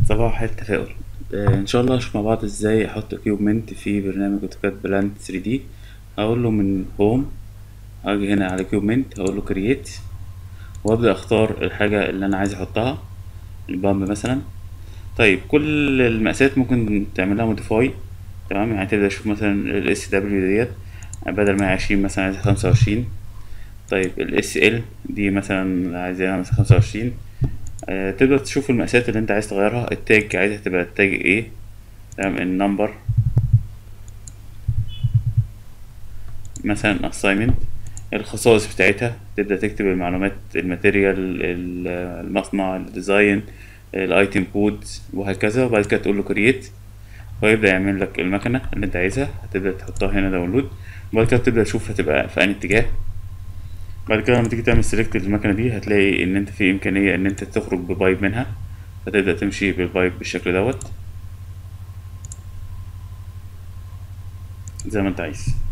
صباح التفاؤل آه، ان شاء الله نشوف مع بعض ازاي احط كيوبمنت في برنامج اوتوكاد بلان 3 دي هقول له من هوم هاجي هنا على كيوبمنت هقول له كرييت وابدا اختار الحاجه اللي انا عايز احطها البامب مثلا طيب كل المقاسات ممكن تعملها موديفاي تمام يعني تبدا تشوف مثلا الاس دبليو ديت بدل ما هي عشرين مثلا عايزها خمسة وعشرين طيب الاس ال دي مثلا عايزاها مثلا خمسة وعشرين آه، تقدر تشوف المقاسات اللي انت عايز تغيرها التاج عايزها تبقى التاج ايه تمام النمبر مثلا assignment الخصائص بتاعتها تبدأ تكتب المعلومات الماتيريال ال- المصنع الديزاين الايتم كود وهكذا وبعد كده تقول له كرييت ويبدأ يعمل لك المكنة اللي انت عايزها هتبدأ تحطها هنا داونلود وبعد كده تبدأ تشوف هتبقى في أي اتجاه بعد كده لما تيجي تعمل سيلكت للمكنة دي هتلاقي إن أنت في إمكانية إن أنت تخرج ببايب منها فتبدأ تمشي بالبايب بالشكل دوت زي ما أنت عايز